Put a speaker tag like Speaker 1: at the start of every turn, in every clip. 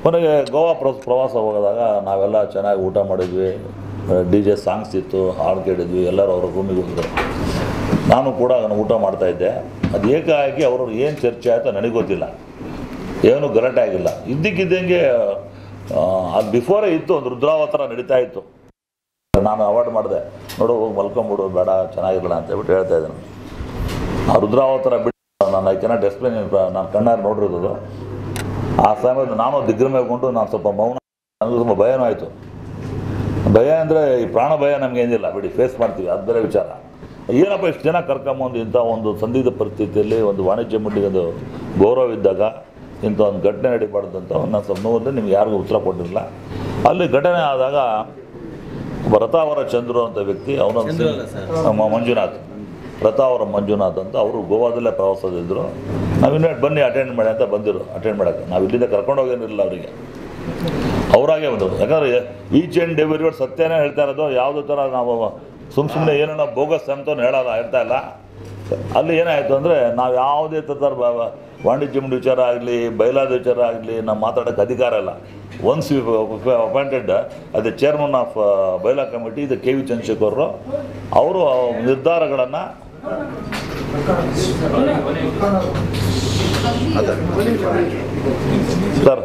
Speaker 1: ಕೊನೆಗೆ ಗೋವಾ ಪ್ರ ಪ್ರವಾಸ ಹೋಗೋದಾಗ ನಾವೆಲ್ಲ ಚೆನ್ನಾಗಿ ಊಟ ಮಾಡಿದ್ವಿ ಡಿ ಜೆ ಸಾಂಗ್ಸ್ ಇತ್ತು ಹಾಡು ಕೇಳಿದ್ವಿ ಎಲ್ಲರೂ ಅವ್ರ ರೂಮಿಗೆ ಹೋಗಿದ್ರು ನಾನು ಕೂಡ ನಾನು ಊಟ ಮಾಡ್ತಾ ಇದ್ದೆ ಅದು ಏಕಾಏಕಿ ಅವರು ಏನು ಚರ್ಚೆ ಆಯಿತು ನನಗೆ ಗೊತ್ತಿಲ್ಲ ಏನು ಗಲಾಟೆ ಆಗಿಲ್ಲ ಇದ್ದಕ್ಕಿದ್ದಂಗೆ ಆ, ಅದು ಬಿಫೋರೇ ಇತ್ತು ಒಂದು ರುದ್ರಾವತಾರ ನಡೀತಾ ಇತ್ತು ನಾನು ಅವಾಯ್ಡ್ ಮಾಡಿದೆ ನೋಡು ಹೋಗಿ ಮಲ್ಕೊಂಬಿಡು ಬೇಡ ಚೆನ್ನಾಗಿರಲ್ಲ ಅಂತ ಹೇಳ್ಬಿಟ್ಟು ಹೇಳ್ತಾ ಇದ್ದೇನೆ ಆ ರುದ್ರಾವತಾರ ಬಿಟ್ಟು ನಾನು ಐ ಕೆನಾಟ್ ಎಕ್ಸ್ಪ್ಲೇನ್ ನಾನು ಕಣ್ಣಾರೆ ನೋಡಿರೋದು ಆ ಸಮಯದಲ್ಲಿ ನಾನು ದಿಗ್ಭ್ರಮೆಗೊಂಡು ನಾನು ಸ್ವಲ್ಪ ಮೌನ ನನಗೂ ತುಂಬ ಭಯನೂ ಆಯಿತು ಭಯ ಅಂದರೆ ಈ ಪ್ರಾಣ ಭಯ ನಮ್ಗೆ ಏನಿಲ್ಲ ಬಿಡಿ ಫೇಸ್ ಮಾಡ್ತೀವಿ ಅದು ಬೇರೆ ವಿಚಾರ ಏನಪ್ಪ ಇಷ್ಟು ಜನ ಕರ್ಕೊಂಬಂದು ಇಂಥ ಒಂದು ಸಂದಿಗ್ಧ ಪರಿಸ್ಥಿತಿಯಲ್ಲಿ ಒಂದು ವಾಣಿಜ್ಯ ಮಂಡಿಗೆ ಒಂದು ಗೌರವ ಇದ್ದಾಗ ಇಂಥ ಒಂದು ಘಟನೆ ನಡೀಬಾರ್ದು ಅಂತ ನಾನು ಸ್ವಲ್ಪ ನೋಡಿದ್ರೆ ನಿಮ್ಗೆ ಯಾರಿಗೂ ಉತ್ತರ ಕೊಟ್ಟಿರಲಿಲ್ಲ ಅಲ್ಲಿ ಘಟನೆ ಆದಾಗ ಒಬ್ಬ ರಥಾವರ ಚಂದ್ರು ಅಂತ ವ್ಯಕ್ತಿ ಅವನೊಂದು
Speaker 2: ಚಂದ್ರು ಅಲ್ಲ ಸರ್.
Speaker 1: ನಮ್ಮ ಮಂಜುನಾಥ್ ರಥಾವರ ಮಂಜುನಾಥ್ ಅಂತ ಅವರು ಗೋವಾದಲ್ಲೇ ಪ್ರವಾಸದಿದ್ದರು ನಾವು ಇನ್ವೈಟ್ ಬನ್ನಿ ಅಟೆಂಡ್ ಮಾಡಿ ಅಂತ ಬಂದಿರು ಅಟೆಂಡ್ ಮಾಡೋಕ್ಕೆ ನಾವು ಇಲ್ಲಿಂದ ಕರ್ಕೊಂಡು ಹೋಗೇನಿರಲಿಲ್ಲ ಅವರಿಗೆ ಅವರಾಗೆ ಬಂದರು ಯಾಕಂದರೆ ಈಚ್ ಆ್ಯಂಡ್ ಎವ್ರಿ ವರ್ಡ್ ಸತ್ಯನೇ ಹೇಳ್ತಾ ಇರೋದು ಯಾವುದೇ ಥರ ನಾವು ಸುಮ್ಮ ಸುಮ್ಮನೆ ಏನೋ ಬೋಗಸ್ ಅಂತ ಹೇಳಲ್ಲ ಹೇಳ್ತಾ ಇಲ್ಲ ಅಲ್ಲಿ ಏನಾಯಿತು ಅಂದರೆ ನಾವು ಯಾವುದೇ ಥರ ಬ- ವಾಣಿಜ್ಯ ಮಂಡಳಿ ವಿಚಾರ ಆಗಲಿ ಬಯಲಾದ ವಿಚಾರ ಆಗಲಿ ನಾವು ಮಾತಾಡೋಕ್ಕೆ ಅಧಿಕಾರ ಇಲ್ಲ ಒನ್ಸ್ ಅಪಾಯಿಂಟೆಡ್ ಅದೇ ಚೇರ್ಮನ್ ಆಫ್ ಬೈಲಾ ಕಮಿಟಿ ಇದು ಕೆ ವಿ ಚಂದ್ರಶೇಖರ್ ಅವರು ನಿರ್ಧಾರಗಳನ್ನು ಸರ್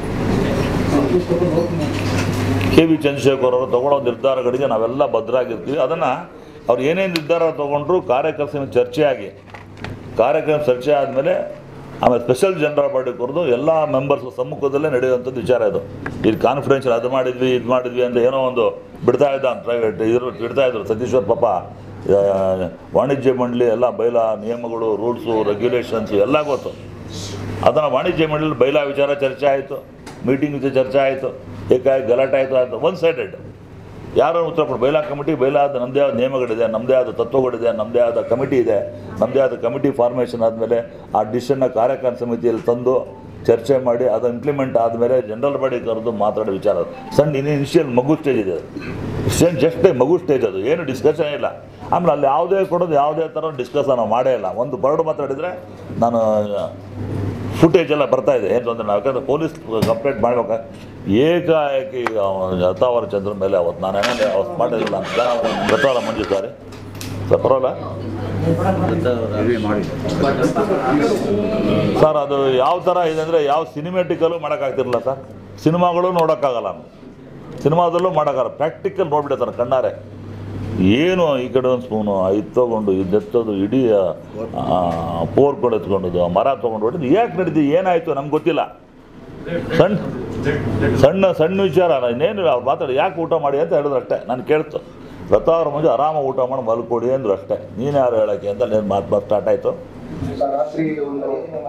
Speaker 1: ಕೆ ವಿ ಚಂದ್ರಶೇಖರ್ ಅವರು ತಗೊಳ್ಳೋ ನಿರ್ಧಾರಗಳಿಗೆ ನಾವೆಲ್ಲ ಭದ್ರಾಗಿರ್ತೀವಿ ಅದನ್ನು ಅವ್ರು ಏನೇನು ನಿರ್ಧಾರ ತೊಗೊಂಡ್ರು ಕಾರ್ಯಕರ್ತರ ಚರ್ಚೆ ಆಗಿ ಕಾರ್ಯಕ್ರಮ ಚರ್ಚೆ ಆದಮೇಲೆ ಆಮೇಲೆ ಸ್ಪೆಷಲ್ ಜನರಲ್ ಬಾಡಿ ಕರೆದು ಎಲ್ಲ ಮೆಂಬರ್ಸ್ ಸಮ್ಮುಖದಲ್ಲೇ ನಡೆಯುವಂಥದ್ದು ವಿಚಾರ ಇದು ಇದು ಕಾನ್ಫಿಡೆನ್ಷಿಯಲ್ ಅದು ಮಾಡಿದ್ವಿ ಇದು ಮಾಡಿದ್ವಿ ಅಂತ ಏನೋ ಒಂದು ಬಿಡ್ತಾ ಇದ್ದ ಪ್ರೈವೇಟ್ ಇದ್ರು ಬಿಡ್ತಾ ಇದ್ರು ಸತೀಶ್ವರ್ ಪಾಪ ಆ, ವಾಣಿಜ್ಯ ಮಂಡಳಿ ಎಲ್ಲ ಬೈಲಾ ನಿಯಮಗಳು ರೂಲ್ಸು ರೆಗ್ಯುಲೇಷನ್ಸು ಎಲ್ಲ ಗೊತ್ತು ಅದನ್ನು ವಾಣಿಜ್ಯ ಮಂಡಳಿ ಬೈಲಾ ವಿಚಾರ ಚರ್ಚೆ ಆಯಿತು ಮೀಟಿಂಗ್ ವಿಚಾರ ಚರ್ಚೆ ಆಯಿತು ಏಕಾಏಕಿ ಗಲಾಟೆ ಆಯಿತು ಆಯಿತು ಒನ್ ಸೈಡೆಡ್ ಯಾರೋ ಉತ್ತರ ಕೊಡು ಬೈಲಾ ಕಮಿಟಿ ಬೈಲಾ ಆದ ನಮ್ಮದೇ ಆದ ನಿಯಮಗಳಿದೆ ನಮ್ಮದೇ ಆದ ತತ್ವಗಳಿದೆ ನಮ್ಮದೇ ಆದ ಕಮಿಟಿ ಇದೆ ನಮ್ಮದೇ ಆದ ಕಮಿಟಿ ಫಾರ್ಮೇಷನ್ ಆದಮೇಲೆ ಆ ಡಿಸಿಷನ್ನ ಕಾರ್ಯಕಾರಿ ಸಮಿತಿಯಲ್ಲಿ ತಂದು ಚರ್ಚೆ ಮಾಡಿ ಅದು ಇಂಪ್ಲಿಮೆಂಟ್ ಆದಮೇಲೆ ಜನರಲ್ ಬಾಡಿ ಕರೆದು ಮಾತಾಡೋ ವಿಚಾರ ಅದು. ಸಣ್ಣ ಇನ್ನು ಇನಿಷಿಯಲ್ ಮಗು ಸ್ಟೇಜ್ ಇದೆ ಅದು ಜಸ್ಟ್ ಮಗು ಸ್ಟೇಜ್ ಅದು ಏನು ಡಿಸ್ಕಷನ್ ಇಲ್ಲ ಆಮೇಲೆ ಅಲ್ಲಿ ಯಾವುದೇ ಕೊಡೋದು ಯಾವುದೇ ಥರ ಡಿಸ್ಕಸ್ ನಾವು ಮಾಡೇ ಇಲ್ಲ ಒಂದು ಬರ್ಡ್ ಮಾತಾಡಿದರೆ ನಾನು ಫುಟೇಜ್ ಎಲ್ಲ ಬರ್ತಾ ಇದೆ ಏನು ತೊಂದರೆ ನಾವು ಯಾಕಂದರೆ ಪೊಲೀಸ್ ಕಂಪ್ಲೇಂಟ್ ಮಾಡ್ಬೇಕು ಏಕಾಏಕಿ ರಥಾವರ ಚಂದ್ರ ಮೇಲೆ ಅವತ್ತು ನಾನು ಏನಾದ್ರೆ ಅವತ್ತು ಮಾಡಿರಲಿಲ್ಲ ಅಂತ ರಥಾವರ ಮಂಜು ಸಾರಿ ಸರ್ ಪರವಾಗಿಲ್ಲ ಸರ್ ಅದು ಯಾವ ಥರ ಇದೆ ಅಂದರೆ ಯಾವ ಸಿನಿಮ್ಯಾಟಿಕಲ್ಲೂ ಮಾಡೋಕ್ಕಾಗ್ತಿರಲಿಲ್ಲ ಸರ್ ಸಿನಿಮಾಗಳು ನೋಡೋಕ್ಕಾಗಲ್ಲ ಸಿನಿಮಾದಲ್ಲೂ ಮಾಡೋಕ್ಕಾಗಲ್ಲ ಪ್ರಾಕ್ಟಿಕಲ್ ನೋಡ್ಬಿಡ್ತಾರೆ ಕಣ್ಣಾರೆ ಏನು ಈ ಕಡೆ ಒಂದು ಸ್ಪೂನು ಇದು ತೊಗೊಂಡು ಇದು ಎತ್ತೋದು ಇಡೀ ಪೋರ್ಕೊಂಡು ಎತ್ಕೊಂಡದ್ದು ಮರ ತೊಗೊಂಡು ಹೊಡೆದು ಯಾಕೆ ನಡೀತು ಏನಾಯಿತು ನಮ್ಗೆ ಗೊತ್ತಿಲ್ಲ ಸಣ್ಣ ಸಣ್ಣ ಸಣ್ಣ ವಿಚಾರ ಇನ್ನೇನು ಅವ್ರು ಮಾತಾಡಿ ಯಾಕೆ ಊಟ ಮಾಡಿ ಅಂತ ಹೇಳಿದ್ರು ಅಷ್ಟೇ ನಾನು ಕೇಳ್ತು ರಥಾವರ ಮುಂಚೆ ಆರಾಮಾಗಿ ಊಟ ಮಾಡಿ ಮಲ್ಕೊಡಿ ಅಂದ್ರು ಅಷ್ಟೇ ನೀನು ಯಾರು ಹೇಳೋಕ್ಕೆ ಅಂತ నేను ಮಾತು ಮಾತು ಸ್ಟಾರ್ಟ್ ಆಯಿತು
Speaker 3: ಸರ್ ರಾತ್ರಿ ಒಂದು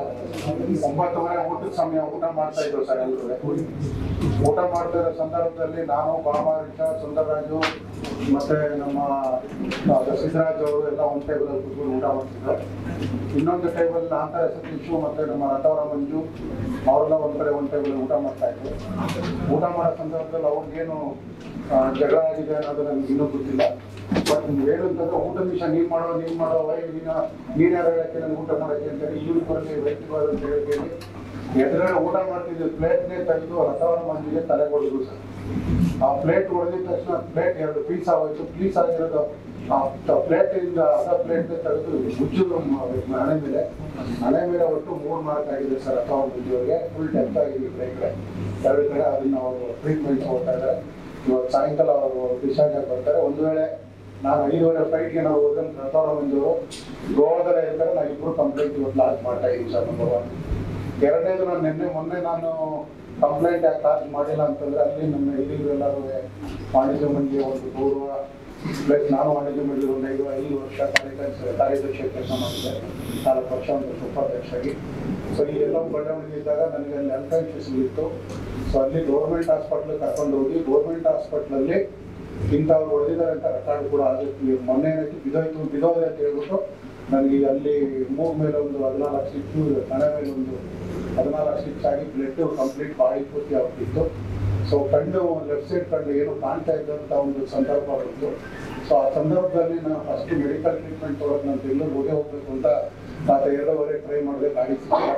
Speaker 3: ಒಂಬತ್ತುವರೆ ಊಟದ ಸಮಯ ಊಟ ಮಾಡ್ತಾ ಇದ್ರು ಸರ್ ಎಲ್ಲರೂ ಊಟ ಮಾಡ್ತಾ ಇರೋ ಸಂದರ್ಭದಲ್ಲಿ ನಾನು ಬಾಮಾರಿಷ ಸುಂದರರಾಜು ಮತ್ತೆ ನಮ್ಮ ಆ, ಸಿದ್ದರಾಜ್ ಅವರು ಎಲ್ಲ ಒಂದು ಟೇಬಲ್ ಅಲ್ಲಿ ಕೂತ್ಕೊಂಡು ಊಟ ಮಾಡ್ತಿದ್ರು ಇನ್ನೊಂದು ಟೇಬಲ್ ನಾಂತರ ಸತೀಶು ಮತ್ತೆ ನಮ್ಮ ರಥವರ ಮಂಜು ಅವರೆಲ್ಲ ಒಂದ್ ಕಡೆ ಒಂದ್ ಟೇಬಲ್ ಊಟ ಮಾಡ್ತಾ ಇದ್ರು ಊಟ ಮಾಡೋ ಸಂದರ್ಭದಲ್ಲಿ ಅವ್ರಿಗೇನು ಆ, ಜಗಳ ಆಗಿದೆ ಅನ್ನೋದು ನನ್ಗೆ ಇನ್ನೂ ಗೊತ್ತಿಲ್ಲ ಬಟ್ ಹೇಳುತ್ತಂದ್ರೆ ಊಟದ ವಿಷಯ ನೀನ್ ಮಾಡೋ ನೀನ್ ಮಾಡೋ ವೈ ನೀನ ನೀನ್ ಯಾರು ಹೇಳಕ್ಕೆ ನನ್ಗೆ ಊಟ ಮಾಡಕ್ಕೆ ಅಂತ ಹೇಳಿ ಇವ್ರು ಬರಲಿ ವೈಯಕ್ತಿಕವಾದ ಅಂತ ಹೇಳಿ ಎದುರುಗಡೆ ಊಟ ಮಾಡ್ತಿದ್ದ ಪ್ಲೇಟ್ನೇ ತೆಗೆದು ರಥವರ ಮಂದಿಗೆ ತಲೆ ಕೊಡಿದ್ರು ಸರ್ ಆ ಪ್ಲೇಟ್ ಹೊಡೆದಿದ ತಕ್ಷಣ ಪ್ಲೇಟ್ ಎರಡು ಪೀಸ್ ಆಗೋಯ್ತು ಪೀಸ್ ಆಗಿರೋದು ಆ ಪ್ಲೇಟ್ ಇಂದ ಅರ್ಧ ಪ್ಲೇಟ್ ತೆಗೆದು ಮುಚ್ಚಿದ್ರು ಮ- ಹಣೆ ಮೇಲೆ ಹಣೆ ಮೇಲೆ ಒಟ್ಟು ಮೂರ್ ಮಾರ್ಕ್ ಆಗಿದೆ ಸರ್ ರಥವರ ಮಂದಿಯವರಿಗೆ ಫುಲ್ ಡೆತ್ ಆಗಿದೆ ಪ್ಲೇಟ್ ಎರಡು ಕಡೆ ಅದನ್ನ ಅವರು ಟ್ರೀಟ್ಮೆಂಟ್ ಕೊಡ್ತಾ ಇದ್ದಾರೆ ಇವತ್ತು ಸಾಯಂಕಾಲ ಅವರು ಡಿಸ್ಚಾರ್ಜ್ ಆಗಿ ಬರ್ತಾರೆ ಒಂದು ವೇಳೆ ನಾನು ಐದುವರೆ ಫ್ಲೈಟ್ಗೆ ನಾವು ಹೋದ್ರೆ ರಥವರ ಮಂದಿಯವರು ಗೋವಾದಲ್ಲೇ ಇರ್ತಾರೆ ನಾವು ಇಬ್ರು ಕಂಪ್ಲೇಂಟ್ ಇವತ್ತು ಲಾಂಚ್ ಮಾಡ್ತಾ ಇದೀವಿ ಸರ್ ನಂಬರ್ ಒನ್ ಎರಡನೇದು ನಾನು ನಿನ್ನೆ ಮೊನ್ನೆ ನಾನು ಕಂಪ್ಲೇಂಟ್ ಯಾಕೆ ಲಾಂಚ್ ಮಾಡಿಲ್ಲ ಅಂತಂದ್ರೆ ಅಲ್ಲಿ ನಮ್ಮ ಇಲ್ಲಿ ಎಲ್ಲರೂ ವಾಣಿಜ್ಯ ಮಂಡಳಿ ಒಂದು ಪೂರ್ವ ಪ್ಲಸ್ ನಾನು ವಾಣಿಜ್ಯ ಮಂಡಳಿ ಒಂದು ಐದು ಐದು ವರ್ಷ ಕಾರ್ಯದರ್ಶಿ ಕಾರ್ಯದರ್ಶಿ ಕೆಲಸ ಮಾಡಿದ್ದೆ ನಾಲ್ಕು ವರ್ಷ ಒಂದು ಉಪಾಧ್ಯಕ್ಷರಾಗಿ ಸೊ ಈ ಎಲ್ಲ ಬಡವಣಿಗೆ ಇದ್ದಾಗ ನನಗೆ ಅಲ್ಲಿ ಹೆಲ್ತ್ ಇಶ್ಯೂಸ್ ಇತ್ತು ಸೊ ಅಲ್ಲಿ ಗೌರ್ಮೆಂಟ್ ಹಾಸ್ಪಿಟ್ಲ್ ಕರ್ಕೊಂಡು ಹೋಗಿ ಗೌರ್ಮೆಂಟ್ ಹಾಸ್ಪಿಟ್ಲಲ್ಲಿ ಇಂಥವ್ರು ಹೊಡೆದಿದ್ದಾರೆ ಅಂತ ರೆಕಾರ್ಡ್ ಕೂಡ ಆಗುತ್ತೆ ಮೊನ್ನೆ ಏನಾಯ್ತು ಬಿದೋಯ್ತು ಬಿದೋದೆ ಅಂತ ಹೇಳ್ಬಿಟ್ಟು ನನಗೆ ಅಲ್ಲಿ ಮೂಗ್ ಮೇಲೆ ಒಂದು ಹದಿನಾಲ್ಕು ಸ್ಟಿಚ್ಚು ತಲೆ ಮೇಲೆ ಒಂದು ಹದಿನಾಲ್ಕು ಸ್ಟಿಚ್ ಆಗಿ ಬ್ಲಡ್ ಕಂಪ್ಲೀಟ್ ಬಾಡಿ ಪೂರ್ತಿ ಆಗ್ತಿತ್ತು ಸೊ ಕಣ್ಣು ಲೆಫ್ಟ್ ಸೈಡ್ ಕಣ್ಣು ಏನು ಕಾಣ್ತಾ ಇದ್ದಂಥ ಒಂದು ಸಂದರ್ಭ ಬಂತು ಸೊ ಆ ಸಂದರ್ಭದಲ್ಲಿ ನಾನು ಫಸ್ಟ್ ಮೆಡಿಕಲ್ ಟ್ರೀಟ್ಮೆಂಟ್ ತೊಗೊಳಕ್ ನಾನು ಬೆಂಗಳೂರು ಹೋಗೇ ಹೋಗ್ಬೇಕು ಅಂತ ಆತ ಎರಡೂವರೆ ಟ್ರೈ ಮಾಡಿದೆ ಗಾಡಿ ಸಿಕ್ಕಿಲ್ಲ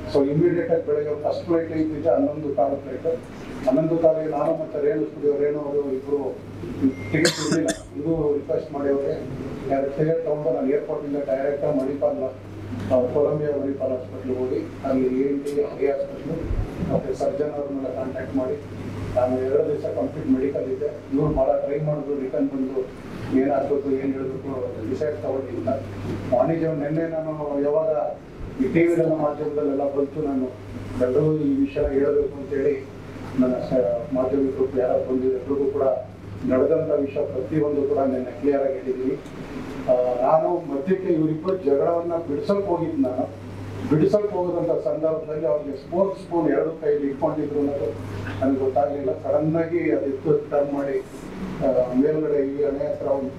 Speaker 3: ಸೊ ಇಮಿಡಿಯೇಟ್ ಆಗಿ ಬೆಳಗ್ಗೆ ಫಸ್ಟ್ ಫ್ಲೈಟ್ ಇದ್ದಿದ್ದೆ ಹನ್ನೊಂದು ಕಾಲು ಫ್ಲೈಟ್ ಹನ್ನೊಂದು ಕಾಲಿಗೆ ನಾನು ಮತ್ತೆ ರೇಣು ಸ್ಟುಡಿಯೋ ರೇಣು ಅವರು ಇಬ್ಬರು ಟಿಕೆಟ್ ಇರಲಿಲ್ಲ ಇದು ರಿಕ್ವೆಸ್ಟ್ ಮಾಡಿ ಅವ್ರಿಗೆ ಎರಡು ಟಿಕೆಟ್ ತೊಗೊಂಡು ನಾನು ಏರ್ಪೋರ್ಟಿಂದ ಡೈರೆಕ್ಟ್ ಮಣಿಪಾಲ್ ಆ, ಕೊಲಂಬಿಯಾ ಮಣಿಪಾಲ್ ಹಾಸ್ಪಿಟ್ಲಿಗೆ ಹೋಗಿ ಅಲ್ಲಿ E N T I hospital ಮತ್ತು ಸರ್ಜನ್ ಅವ್ರನ್ನೆಲ್ಲ ಕಾಂಟ್ಯಾಕ್ಟ್ ಮಾಡಿ ನಾನು ಎರಡು ದಿವಸ ಕಂಪ್ಲೀಟ್ ಮೆಡಿಕಲ್ ಇದ್ದೆ ಇವ್ರು ಭಾಳ ಟ್ರೈ ಮಾಡಿದ್ರು ರಿಟರ್ನ್ ಬಂದು ಏನಾಗಬೇಕು ಏನು ಹೇಳಬೇಕು ಡಿಸೈಡ್ ತಗೊಂಡಿಲ್ಲ ವಾಣಿಜ್ಯ ನಿನ್ನೆ ನಾನು ಯಾವಾಗ ಈ ಟಿ ವಿಲೆಲ್ಲ ಮಾಧ್ಯಮದಲ್ಲೆಲ್ಲ ಬಂತು ನಾನು ಎಲ್ಲರೂ ಈ ವಿಷಯ ಹೇಳಬೇಕು ಅಂತೇಳಿ ನನ್ನ ಸ- ಮಾಧ್ಯಮಿಕರು ಯಾರು ಬಂದಿದ್ರು ಎಲ್ರಿಗೂ ಕೂಡ ನಡೆದಂಥ ವಿಷಯ ಪ್ರತಿಯೊಂದು ಕೂಡ ನಿನ್ನೆ ಕ್ಲಿಯರ್ ಆಗಿ ಹೇಳಿದ್ದೀನಿ ಆ, ನಾನು ಮಧ್ಯಕ್ಕೆ ಇವರಿಬ್ಬರು ಜಗಳವನ್ನ ಬಿಡಿಸಕ್ ಹೋಗಿದ್ದು ನಾನು ಬಿಡಿಸಕ್ ಹೋಗೋದಂತ ಸಂದರ್ಭದಲ್ಲಿ ಅವ್ರಿಗೆ ಸ್ಪೋರ್ಟ್ಸ್ ಸ್ಪೂನ್ ಎರಡು ಕೈಲಿ ಇಟ್ಕೊಂಡಿದ್ರು ಅನ್ನೋದು ನನಗೆ ಗೊತ್ತಾಗಲಿಲ್ಲ ಸಡನ್ ಆಗಿ ಅದು ಎತ್ತು ಟರ್ನ್ ಮಾಡಿ ಆ, ಮೇಲ್ಗಡೆ ಈ ಎಣೆ ಹತ್ರ ಒಂದು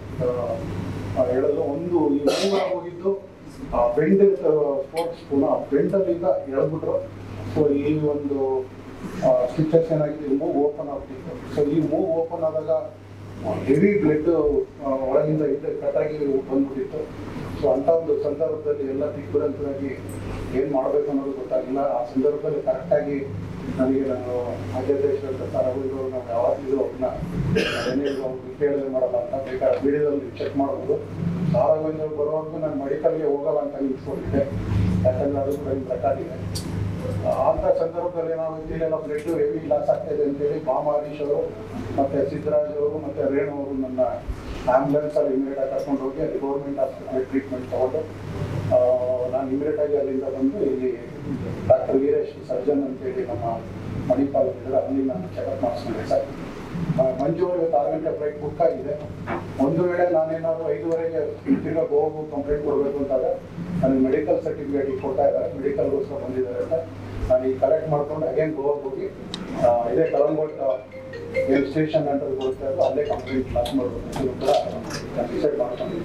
Speaker 3: ಎಳೆದು ಒಂದು ಈ ಮೂವ ಹೋಗಿದ್ದು ಆ ಬೆಂಡ್ ಸ್ಪೋರ್ಟ್ಸ್ ಸ್ಪೂನ್ ಆ ಬೆಂಡಲ್ಲಿಂದ ಎಳ್ಬಿಟ್ರು ಸೊ ಈ ಒಂದು ಸ್ಟಿಚಸ್ ಏನಾಗಿದೆ ಮೂವ್ ಓಪನ್ ಆಗ್ತಿತ್ತು ಸೊ ಈ ಮೂವ್ ಓಪನ್ ಆದಾಗ ಹೆವಿ ಬ್ಲಡ್ ಒಳಗಿಂದ ಇದೆ ಕಟ್ಟಾಗಿ ಬಂದ್ಬಿಟ್ಟಿತ್ತು ಸೊ ಅಂತ ಒಂದು ಸಂದರ್ಭದಲ್ಲಿ ಎಲ್ಲ ದಿಗ್ಭ್ರಾಂತರಾಗಿ ಏನು ಮಾಡಬೇಕು ಅನ್ನೋದು ಗೊತ್ತಾಗಿಲ್ಲ ಆ ಸಂದರ್ಭದಲ್ಲಿ ಕರೆಕ್ಟಾಗಿ ನನಗೆ ನಾನು ಅಜಯದೇಶ್ವರ ಸಾರಗಳು ನಾವು ಯಾವಾಗಲೂ ಅವ್ರನ್ನ ಏನಿದ್ರು ಅವ್ರಿಗೆ ಕೇಳಿದ್ರೆ ಮಾಡಲ್ಲ ಅಂತ ಬೇಕಾದ್ರೆ ವಿಡಿಯೋದಲ್ಲಿ ಚೆಕ್ ಮಾಡ್ಬೋದು ಸಾರಾಗೋಯಿಂದ ಬರುವಾಗೂ ನಾನು ಮೆಡಿಕಲ್ಗೆ ಹೋಗಲ್ಲ ಅಂತ ನಿಂತ್ಕೊಂಡಿದ್ದೆ ಯಾಕಂದ್ರೆ ಅದು ಕೂಡ ಇಲ್ಲಿ ರೆಕಾರ್ಡ್ ಇದೆ ಅಂತ ಸಂದರ್ಭದಲ್ಲಿ ನಾವು ಇಲ್ಲೆಲ್ಲ ಬ್ಲಡ್ ಹೆವಿ ಲಾಸ್ ಆಗ್ತಾಯಿದೆ ಅಂತೇಳಿ ಬಾಮ ಹರೀಶ್ ಅವರು ಮತ್ತೆ ಸಿದ್ದರಾಜ್ ಅವರು ಮತ್ತೆ ರೇಣು ಅವರು ನನ್ನ ಆಂಬುಲೆನ್ಸ್ ಅಲ್ಲಿ ಇಮಿಡಿಯೇಟ್ ಕರ್ಕೊಂಡು ಹೋಗಿ ಅಲ್ಲಿ ಗೌರ್ಮೆಂಟ್ ಹಾಸ್ಪಿಟಲ್ ಟ್ರೀಟ್ಮೆಂಟ್ ತಗೊಂಡು ಆ, ನಾನು ಇಮಿಡಿಯೇಟ್ ಆಗಿ ಅಲ್ಲಿಂದ ಬಂದು ಇಲ್ಲಿ ಡಾಕ್ಟರ್ ವೀರೇಶ್ ಸರ್ಜನ್ ಅಂತೇಳಿ ನಮ್ಮ ಮಣಿಪಾಲ್ ಇದ್ದಾರೆ ಅಲ್ಲಿ ನಾನು ಚೆಕಪ್ ಮಾಡಿಸ್ಕೊಂಡೆ ಸರ್ ಆ, ಮಂಜು ಅವರು ಇವತ್ತು ಆರು ಗಂಟೆ ಫ್ಲೈಟ್ ಬುಕ್ ಆಗಿದೆ ಒಂದು ವೇಳೆ ನಾನೇನಾದ್ರು ಐದುವರೆಗೆ ತಿರ್ಗಾ ಗೋವಾಗೂ ಕಂಪ್ಲೇಂಟ್ ಕೊಡಬೇಕು ಅಂತಾಗ ನನಗೆ ಮೆಡಿಕಲ್ ಸರ್ಟಿಫಿಕೇಟ್ ಈಗ ಕೊಡ್ತಾ ಇದ್ದಾರೆ ಮೆಡಿಕಲ್ಗೋಸ್ಕರ ಬಂದಿದ್ದಾರೆ ಅಂತ ನಾನು ಈಗ ಕಲೆಕ್ಟ್ ಮಾಡ್ಕೊಂಡು ಅಗೇನ್ ಗೋವಾಗೆ ಹೋಗಿ ಆ, ಇದೇ ಕಲಂಗೋಟ್ ಏನು ಸ್ಟೇಷನ್ ಅಂತ ಬರುತ್ತೆ ಅದು ಅಲ್ಲೇ ಕಂಪ್ಲೇಂಟ್ ಕ್ಲಾಸ್ ಮಾಡಬೇಕು ಅಂತ ಕೂಡ ಡಿಸೈಡ್ ಮಾಡ್ಕೊಂಡಿದ್ದೀನಿ